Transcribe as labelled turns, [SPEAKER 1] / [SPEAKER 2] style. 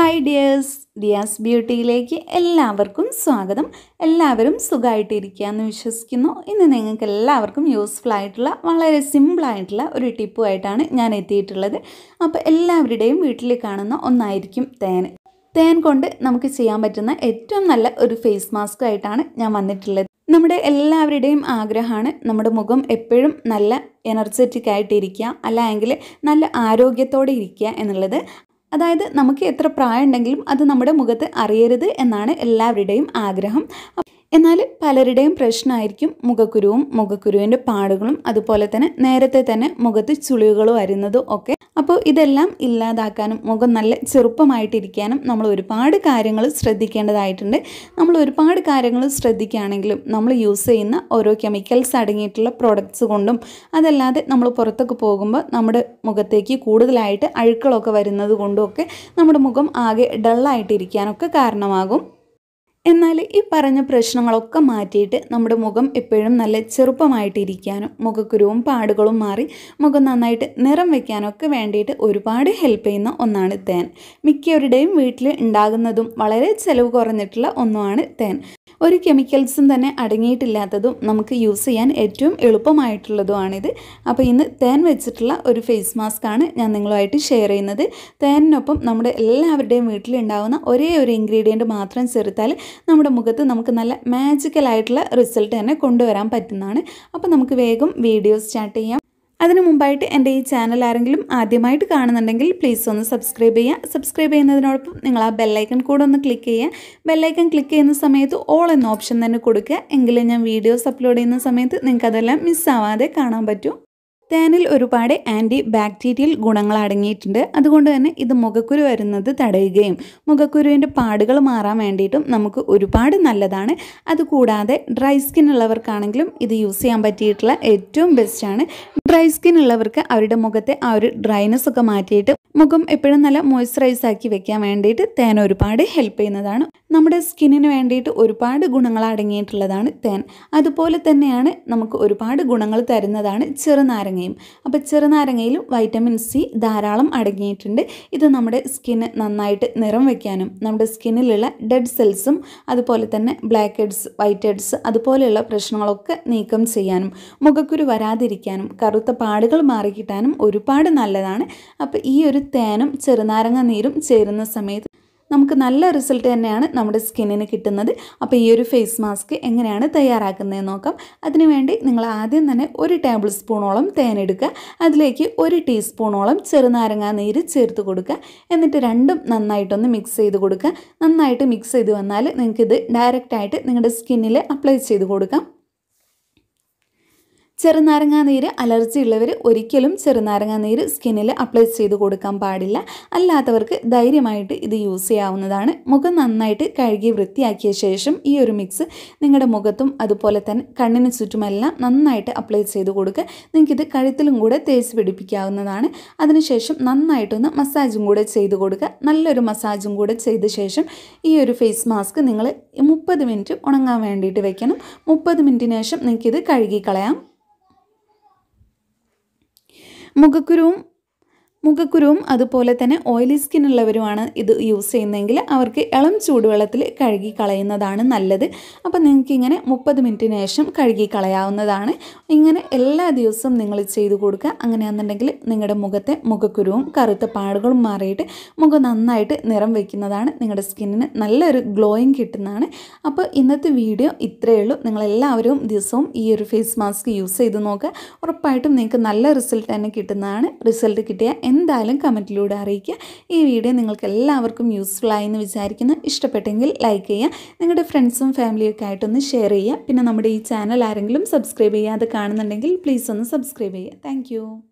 [SPEAKER 1] hi dears Diaz ബ്യൂട്ടിയിലേക്ക് എല്ലാവർക്കും സ്വാഗതം എല്ലാവരും സുഖമായിട്ടിരിക്കുക എന്ന് വിശ്വസിക്കുന്നു ഇന്ന് നിങ്ങൾക്ക് എല്ലാവർക്കും യൂസ്ഫുൾ ആയിട്ടുള്ള വളരെ സിമ്പിളായിട്ടുള്ള ഒരു ടിപ്പുമായിട്ടാണ് ഞാൻ എത്തിയിട്ടുള്ളത് അപ്പോൾ എല്ലാവരുടെയും വീട്ടിൽ കാണുന്ന ഒന്നായിരിക്കും തേൻ തേൻ കൊണ്ട് നമുക്ക് ചെയ്യാൻ പറ്റുന്ന ഏറ്റവും നല്ല ഒരു ഫേസ് മാസ്ക് ആയിട്ടാണ് ഞാൻ വന്നിട്ടുള്ളത് നമ്മുടെ എല്ലാവരുടെയും ആഗ്രഹമാണ് നമ്മുടെ മുഖം എപ്പോഴും നല്ല എനർജറ്റിക് ആയിട്ടിരിക്കുക അല്ലെങ്കിൽ നല്ല ആരോഗ്യത്തോടെ ഇരിക്കുക എന്നുള്ളത് അതായത് നമുക്ക് എത്ര പ്രായം ഉണ്ടെങ്കിലും അത് നമ്മുടെ മുഖത്ത് അറിയരുത് എന്നാണ് എല്ലാവരുടെയും ആഗ്രഹം എന്നാൽ പലരുടെയും പ്രശ്നമായിരിക്കും മുഖക്കുരുവും മുഖക്കുരുവിൻ്റെ പാടുകളും അതുപോലെ തന്നെ നേരത്തെ തന്നെ മുഖത്ത് ചുളിവുകൾ വരുന്നതും ഒക്കെ അപ്പോൾ ഇതെല്ലാം ഇല്ലാതാക്കാനും മുഖം നല്ല ചെറുപ്പമായിട്ടിരിക്കാനും നമ്മൾ ഒരുപാട് കാര്യങ്ങൾ ശ്രദ്ധിക്കേണ്ടതായിട്ടുണ്ട് നമ്മൾ ഒരുപാട് കാര്യങ്ങൾ ശ്രദ്ധിക്കുകയാണെങ്കിലും നമ്മൾ യൂസ് ചെയ്യുന്ന ഓരോ കെമിക്കൽസ് അടങ്ങിയിട്ടുള്ള പ്രോഡക്റ്റ്സ് കൊണ്ടും അതല്ലാതെ നമ്മൾ പുറത്തൊക്കെ പോകുമ്പോൾ നമ്മുടെ മുഖത്തേക്ക് കൂടുതലായിട്ട് അഴുക്കളൊക്കെ വരുന്നത് കൊണ്ടും ഒക്കെ നമ്മുടെ മുഖം ആകെ ഡള്ളായിട്ടിരിക്കാനൊക്കെ കാരണമാകും എന്നാൽ ഈ പറഞ്ഞ പ്രശ്നങ്ങളൊക്കെ മാറ്റിയിട്ട് നമ്മുടെ മുഖം എപ്പോഴും നല്ല ചെറുപ്പമായിട്ടിരിക്കാനും മുഖക്കുരുവും പാടുകളും മാറി മുഖം നന്നായിട്ട് നിറം വയ്ക്കാനൊക്കെ വേണ്ടിയിട്ട് ഒരുപാട് ഹെൽപ്പ് ചെയ്യുന്ന ഒന്നാണ് തേൻ മിക്കവരുടെയും വീട്ടിൽ ഉണ്ടാകുന്നതും വളരെ ചിലവ് കുറഞ്ഞിട്ടുള്ള ഒന്നുമാണ് തേൻ ഒരു കെമിക്കൽസും തന്നെ അടങ്ങിയിട്ടില്ലാത്തതും നമുക്ക് യൂസ് ചെയ്യാൻ ഏറ്റവും എളുപ്പമായിട്ടുള്ളതുമാണിത് അപ്പോൾ ഇന്ന് തേൻ വെച്ചിട്ടുള്ള ഒരു ഫേസ് മാസ്ക് ആണ് ഞാൻ നിങ്ങളുമായിട്ട് ഷെയർ ചെയ്യുന്നത് തേനിനൊപ്പം നമ്മുടെ എല്ലാവരുടെയും വീട്ടിലുണ്ടാകുന്ന ഒരേ ഒരു ഇൻഗ്രീഡിയൻറ്റ് മാത്രം ചേർത്താൽ നമ്മുടെ മുഖത്ത് നമുക്ക് നല്ല മാജിക്കൽ ആയിട്ടുള്ള റിസൾട്ട് തന്നെ കൊണ്ടുവരാൻ പറ്റുന്നതാണ് അപ്പോൾ നമുക്ക് വേഗം വീഡിയോ സ്റ്റാർട്ട് ചെയ്യാം അതിനു മുമ്പായിട്ട് എൻ്റെ ഈ ചാനൽ ആരെങ്കിലും ആദ്യമായിട്ട് കാണുന്നുണ്ടെങ്കിൽ പ്ലീസ് ഒന്ന് സബ്സ്ക്രൈബ് ചെയ്യുക സബ്സ്ക്രൈബ് ചെയ്യുന്നതിനോടൊപ്പം നിങ്ങൾ ആ ബെല്ലൈക്കൺ കൂടെ ഒന്ന് ക്ലിക്ക് ചെയ്യുക ബെല്ലൈക്കൺ ക്ലിക്ക് ചെയ്യുന്ന സമയത്ത് ഓൾ എന്ന ഓപ്ഷൻ തന്നെ കൊടുക്കുക എങ്കിലേ ഞാൻ വീഡിയോസ് അപ്ലോഡ് ചെയ്യുന്ന സമയത്ത് നിങ്ങൾക്ക് അതെല്ലാം മിസ്സാവാതെ കാണാൻ പറ്റും തേനിൽ ഒരുപാട് ആൻറ്റി ബാക്ടീരിയൽ ഗുണങ്ങൾ അടങ്ങിയിട്ടുണ്ട് അതുകൊണ്ട് തന്നെ ഇത് മുഖക്കുരു വരുന്നത് തടയുകയും മുഖക്കുരുവിൻ്റെ പാടുകൾ മാറാൻ വേണ്ടിയിട്ടും നമുക്ക് ഒരുപാട് നല്ലതാണ് അതുകൂടാതെ ഡ്രൈ സ്കിൻ ഉള്ളവർക്കാണെങ്കിലും ഇത് യൂസ് ചെയ്യാൻ പറ്റിയിട്ടുള്ള ഏറ്റവും ബെസ്റ്റാണ് ഡ്രൈ സ്കിൻ ഉള്ളവർക്ക് അവരുടെ മുഖത്തെ ആ ഒരു ഡ്രൈനെസ് ഒക്കെ മാറ്റിയിട്ട് മുഖം എപ്പോഴും നല്ല മോയ്സ്ചറൈസ് ആക്കി വെക്കാൻ വേണ്ടിയിട്ട് തേൻ ഒരുപാട് ഹെൽപ്പ് ചെയ്യുന്നതാണ് നമ്മുടെ സ്കിന്നിന് വേണ്ടിയിട്ട് ഒരുപാട് ഗുണങ്ങൾ അടങ്ങിയിട്ടുള്ളതാണ് തേൻ അതുപോലെ തന്നെയാണ് നമുക്ക് ഒരുപാട് ഗുണങ്ങൾ തരുന്നതാണ് ചെറുനാരങ്ങയും അപ്പോൾ ചെറുനാരങ്ങയിലും വൈറ്റമിൻ സി ധാരാളം അടങ്ങിയിട്ടുണ്ട് ഇത് നമ്മുടെ സ്കിന്ന് നന്നായിട്ട് നിറം വയ്ക്കാനും നമ്മുടെ സ്കിന്നിലുള്ള ഡെഡ് സെൽസും അതുപോലെ തന്നെ ബ്ലാക്ക് ഹെഡ്സ് വൈറ്റ് ഹെഡ്സ് അതുപോലെയുള്ള പ്രശ്നങ്ങളൊക്കെ നീക്കം ചെയ്യാനും മുഖക്കുരു വരാതിരിക്കാനും കറുത്ത പാടുകൾ മാറിക്കിട്ടാനും ഒരുപാട് നല്ലതാണ് അപ്പോൾ ഈ ഒരു തേനും ചെറുനാരങ്ങ നീരും ചേരുന്ന സമയത്ത് നമുക്ക് നല്ല റിസൾട്ട് തന്നെയാണ് നമ്മുടെ സ്കിന്നിന് കിട്ടുന്നത് അപ്പോൾ ഈ ഒരു ഫേസ് മാസ്ക് എങ്ങനെയാണ് തയ്യാറാക്കുന്നതെന്ന് നോക്കാം അതിനുവേണ്ടി നിങ്ങൾ ആദ്യം തന്നെ ഒരു ടേബിൾ സ്പൂണോളം തേനെടുക്കുക അതിലേക്ക് ഒരു ടീസ്പൂണോളം ചെറുനാരങ്ങ നീര് ചേർത്ത് കൊടുക്കുക എന്നിട്ട് രണ്ടും നന്നായിട്ടൊന്ന് മിക്സ് ചെയ്ത് കൊടുക്കുക നന്നായിട്ട് മിക്സ് ചെയ്ത് വന്നാൽ നിങ്ങൾക്കിത് ഡയറക്റ്റായിട്ട് നിങ്ങളുടെ സ്കിന്നിൽ അപ്ലൈ ചെയ്ത് കൊടുക്കാം ചെറുനാരങ്ങാ നീര് അലർജി ഉള്ളവർ ഒരിക്കലും ചെറുനാരങ്ങാ നീര് സ്കിന്നിൽ അപ്ലൈ ചെയ്ത് കൊടുക്കാൻ പാടില്ല അല്ലാത്തവർക്ക് ധൈര്യമായിട്ട് ഇത് യൂസ് ചെയ്യാവുന്നതാണ് മുഖം നന്നായിട്ട് കഴുകി വൃത്തിയാക്കിയ ശേഷം ഈ ഒരു മിക്സ് നിങ്ങളുടെ മുഖത്തും അതുപോലെ തന്നെ കണ്ണിന് ചുറ്റുമെല്ലാം നന്നായിട്ട് അപ്ലൈ ചെയ്ത് കൊടുക്കുക നിങ്ങൾക്കിത് കഴുത്തിലും കൂടെ തേച്ച് പിടിപ്പിക്കാവുന്നതാണ് അതിനുശേഷം നന്നായിട്ടൊന്ന് മസാജും കൂടെ ചെയ്ത് കൊടുക്കുക നല്ലൊരു മസാജും കൂടെ ചെയ്ത ശേഷം ഈ ഒരു ഫേസ് മാസ്ക് നിങ്ങൾ മുപ്പത് മിനിറ്റ് ഉണങ്ങാൻ വേണ്ടിയിട്ട് വെക്കണം മുപ്പത് മിനിറ്റിന് ശേഷം നിങ്ങൾക്കിത് കഴുകി കളയാം മുഖക്കുരുവും മുഖക്കുരുവും അതുപോലെ തന്നെ ഓയിലി സ്കിൻ ഉള്ളവരുമാണ് ഇത് യൂസ് ചെയ്യുന്നതെങ്കിൽ അവർക്ക് ഇളം ചൂടുവെള്ളത്തിൽ കഴുകി കളയുന്നതാണ് നല്ലത് അപ്പോൾ നിങ്ങൾക്ക് ഇങ്ങനെ മുപ്പത് മിനിറ്റിന് ശേഷം കഴുകി കളയാവുന്നതാണ് ഇങ്ങനെ എല്ലാ ദിവസവും നിങ്ങൾ ചെയ്തു കൊടുക്കുക അങ്ങനെയാണെന്നുണ്ടെങ്കിൽ നിങ്ങളുടെ മുഖത്തെ മുഖക്കുരുവും കറുത്ത പാടുകളും മാറിയിട്ട് മുഖം നന്നായിട്ട് നിറം വയ്ക്കുന്നതാണ് നിങ്ങളുടെ സ്കിന്നിന് നല്ലൊരു ഗ്ലോയിങ് കിട്ടുന്നതാണ് അപ്പോൾ ഇന്നത്തെ വീഡിയോ ഇത്രയേ ഉള്ളൂ നിങ്ങളെല്ലാവരും ദിവസവും ഈ ഒരു ഫേസ് മാസ്ക് യൂസ് ചെയ്ത് നോക്കുക ഉറപ്പായിട്ടും നിങ്ങൾക്ക് നല്ല റിസൾട്ട് തന്നെ കിട്ടുന്നതാണ് റിസൾട്ട് കിട്ടിയ എന്തായാലും കമൻറ്റിലൂടെ അറിയിക്കുക ഈ വീഡിയോ നിങ്ങൾക്ക് എല്ലാവർക്കും യൂസ്ഫുൾ ആയി എന്ന് വിചാരിക്കുന്നു ഇഷ്ടപ്പെട്ടെങ്കിൽ ലൈക്ക് ചെയ്യുക നിങ്ങളുടെ ഫ്രണ്ട്സും ഫാമിലിയും ഒക്കെ ആയിട്ടൊന്ന് ഷെയർ ചെയ്യുക പിന്നെ നമ്മുടെ ഈ ചാനൽ ആരെങ്കിലും സബ്സ്ക്രൈബ് ചെയ്യാതെ കാണുന്നുണ്ടെങ്കിൽ പ്ലീസ് ഒന്ന് സബ്സ്ക്രൈബ് ചെയ്യുക താങ്ക്